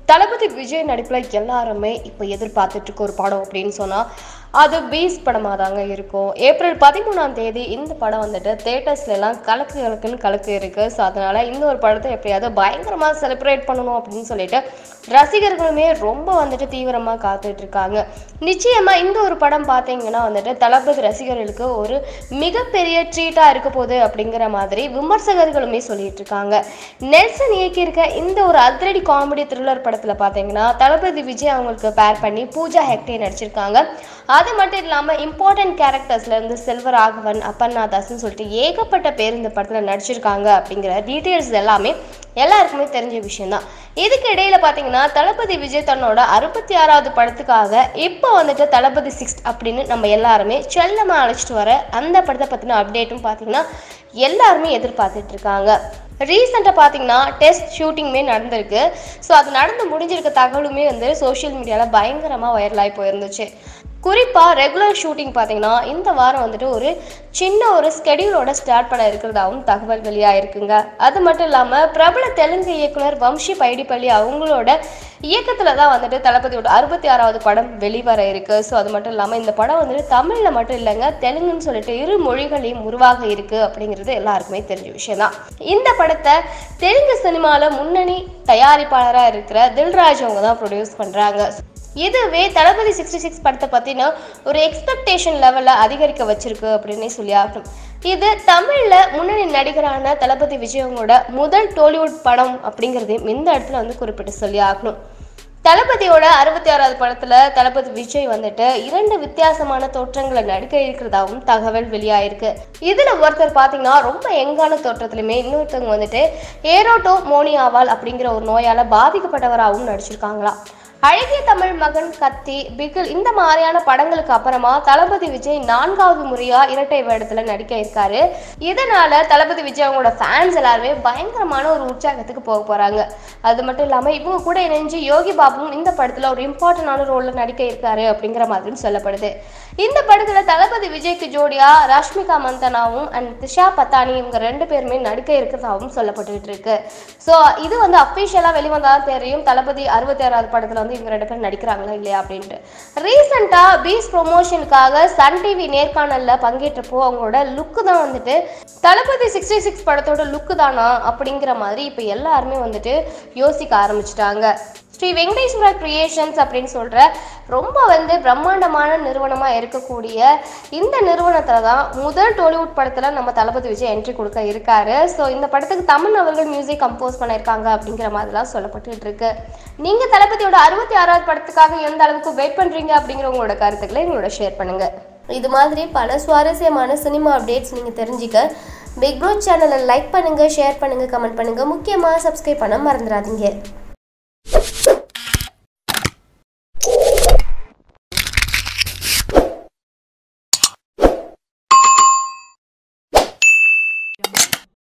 தளபதி விஜய் நடிப்பில் எல்லாருமே இப்போ எதிர்பார்த்துட்டு இருக்க ஒரு படம் அப்படின்னு சொன்னால் அது பீஸ் படமாக தாங்க இருக்கும் ஏப்ரல் பதிமூணாம் தேதி இந்த படம் வந்துட்டு தேட்டர்ஸ்ல எல்லாம் கலக்கு கலக்குன்னு கலக்கு இருக்குது ஸோ அதனால் இந்த ஒரு படத்தை எப்படியாவது பயங்கரமாக செலிப்ரேட் பண்ணணும் அப்படின்னு சொல்லிட்டு ரசிகர்களுமே ரொம்ப வந்துட்டு தீவிரமாக காத்துட்டு இருக்காங்க நிச்சயமாக இந்த ஒரு படம் பார்த்தீங்கன்னா வந்துட்டு தளபதி ரசிகர்களுக்கு ஒரு மிகப்பெரிய ட்ரீட்டாக இருக்க போகுது அப்படிங்கிற மாதிரி விமர்சகர்களுமே சொல்லிட்டு இருக்காங்க நெல்சன் இயக்கியிருக்க இந்த ஒரு அதிரடி காமெடி த்ரில்லர் படத்தில் பார்த்தீங்கன்னா தளபதி விஜய் அவங்களுக்கு பேர் பண்ணி பூஜா ஹெக்டே நடிச்சிருக்காங்க அது மட்டும் இல்லாமல் இம்பார்ட்டன்ட் கேரக்டர்ஸ்ல இருந்து செல்வராகவன் அப்பன்னா தாஸ்னு சொல்லிட்டு ஏகப்பட்ட பேர் இந்த படத்தில் நடிச்சிருக்காங்க அப்படிங்கிற டீட்டெயில்ஸ் எல்லாமே எல்லாருக்குமே தெரிஞ்ச விஷயம்தான் இதுக்கு இடையில பார்த்தீங்கன்னா தளபதி விஜய் தன்னோட அறுபத்தி ஆறாவது படத்துக்காக இப்போ வந்துட்டு தளபதி சிக்ஸ் அப்படின்னு நம்ம எல்லாருமே செல்லமாக அழைச்சிட்டு வர அந்த படத்தை பற்றின அப்டேட்டும் பார்த்தீங்கன்னா எல்லாருமே எதிர்பார்த்துட்டு இருக்காங்க ரீசெண்டாக பார்த்தீங்கன்னா டெஸ்ட் ஷூட்டிங்குமே நடந்திருக்கு ஸோ அது நடந்து முடிஞ்சிருக்க தகவலுமே வந்து சோஷியல் மீடியாவில் பயங்கரமாக வைரலாகி போயிருந்துச்சு குறிப்பாக ரெகுலர் ஷூட்டிங் பார்த்தீங்கன்னா இந்த வாரம் வந்துட்டு ஒரு சின்ன ஒரு ஸ்கெடியூலோட ஸ்டார்ட் பண்ண இருக்கிறதாவும் தகவல் வெளியாயிருக்குங்க அது மட்டும் இல்லாமல் பிரபல தெலுங்கு இயக்குனர் வம்சி பைடிப்பள்ளி அவங்களோட இயக்கத்தில் தான் வந்துட்டு தளபதியோட அறுபத்தி ஆறாவது படம் வெளிவர இருக்கு ஸோ அது மட்டும் இல்லாமல் இந்த படம் வந்துட்டு தமிழில் மட்டும் இல்லைங்க தெலுங்குன்னு சொல்லிட்டு இரு மொழிகளையும் உருவாக இருக்கு அப்படிங்கிறது எல்லாருக்குமே தெரிஞ்ச விஷயம் தான் இந்த படத்தை தெலுங்கு சினிமாவில் முன்னணி தயாரிப்பாளராக இருக்கிற தில்ராஜ் அவங்க தான் ப்ரொடியூஸ் பண்ணுறாங்க இதுவே தளபதி சிக்ஸ்டி சிக்ஸ் படத்தை பற்றின ஒரு எக்ஸ்பெக்டேஷன் லெவலில் அதிகரிக்க வச்சிருக்கு அப்படின்னே சொல்லி ஆகணும் இது தமிழில் முன்னணி நடிகரான தளபதி விஜயவங்களோட முதல் டோலிவுட் படம் அப்படிங்கிறதையும் இந்த இடத்துல வந்து குறிப்பிட்டு சொல்லி ஆகணும் தளபதியோட அறுபத்தி ஆறாவது படத்துல தளபதி விஜய் வந்துட்டு இரண்டு வித்தியாசமான தோற்றங்களை நடிக்க இருக்கிறதாவும் தகவல் வெளியாயிருக்கு இதுல ஒருத்தர் பாத்தீங்கன்னா ரொம்ப எங்கான தோற்றத்திலுமே இன்னொருத்தவங்க வந்துட்டு ஏரோட்டோ மோனியாவால் அப்படிங்கிற ஒரு நோயால பாதிக்கப்பட்டவராகவும் நடிச்சிருக்காங்களாம் அழகிய தமிழ் மகன் கத்தி பிகில் இந்த மாதிரியான படங்களுக்கு அப்புறமா தளபதி விஜய் நான்காவது முறையா இரட்டை வேடத்துல நடிக்க இருக்காரு இதனால தளபதி விஜய் அவங்களோட ஃபேன்ஸ் எல்லாருமே பயங்கரமான ஒரு உற்சாகத்துக்கு போக போறாங்க அது மட்டும் இல்லாம இவங்க கூட இணைஞ்சு யோகி பாபுவும் இந்த படத்துல ஒரு இம்பார்ட்டன்டான ரோல்ல நடிக்க இருக்காரு அப்படிங்கிற மாதிரியும் சொல்லப்படுது இந்த படத்துல தளபதி விஜய்க்கு ஜோடியா ராஷ்மிகா மந்தனாவும் அண்ட் திஷா பத்தானி இவங்க ரெண்டு பேருமே நடிக்க இருக்கிறதாகவும் சொல்லப்பட்டுக்கிட்டு இருக்கு ஸோ இது வந்து அஃபிஷியலாக வெளிவந்தால் தெரியும் தளபதி அறுபத்தி ஆறாவது படத்தில் வந்து இவங்க ரெண்டு பேரும் நடிக்கிறாங்களா இல்லையா அப்படின்ட்டு ரீசெண்டாக பீஸ் ப்ரொமோஷனுக்காக சன் டிவி நேர்காணலில் பங்கேற்றப்போ அவங்களோட லுக்கு தான் வந்துட்டு தளபதி சிக்ஸ்டி சிக்ஸ் படத்தோட லுக்கு தானா அப்படிங்கிற மாதிரி இப்போ எல்லாருமே வந்துட்டு யோசிக்க ஆரம்பிச்சிட்டாங்க ஸ்ரீ வெங்கடேஸ்வரா கிரியேஷன்ஸ் அப்படின்னு சொல்கிற ரொம்ப வந்து பிரம்மாண்டமான நிறுவனமாக இருக்கக்கூடிய இந்த நிறுவனத்தில் தான் முதல் டோலிவுட் படத்தில் நம்ம தளபதி விஜய் என்ட்ரி கொடுக்க இருக்காரு ஸோ இந்த படத்துக்கு தமிழ் அவர்கள் மியூசிக் கம்போஸ் பண்ணியிருக்காங்க அப்படிங்கிற மாதிரிலாம் சொல்லப்பட்டுட்டு இருக்கு நீங்கள் தளபதியோட அறுபத்தி ஆறாவது படத்துக்காக எந்த அளவுக்கு வெயிட் பண்ணுறீங்க அப்படிங்கிற உங்களோட கருத்துக்களை எங்களோட ஷேர் பண்ணுங்க இது மாதிரி பல சுவாரஸ்யமான சினிமா அப்டேட்ஸ் நீங்கள் தெரிஞ்சுக்க பிக் ப்ரோ சேனலை லைக் பண்ணுங்கள் ஷேர் பண்ணுங்கள் கமெண்ட் பண்ணுங்கள் முக்கியமாக சப்ஸ்கிரைப் பண்ண மறந்துடாதீங்க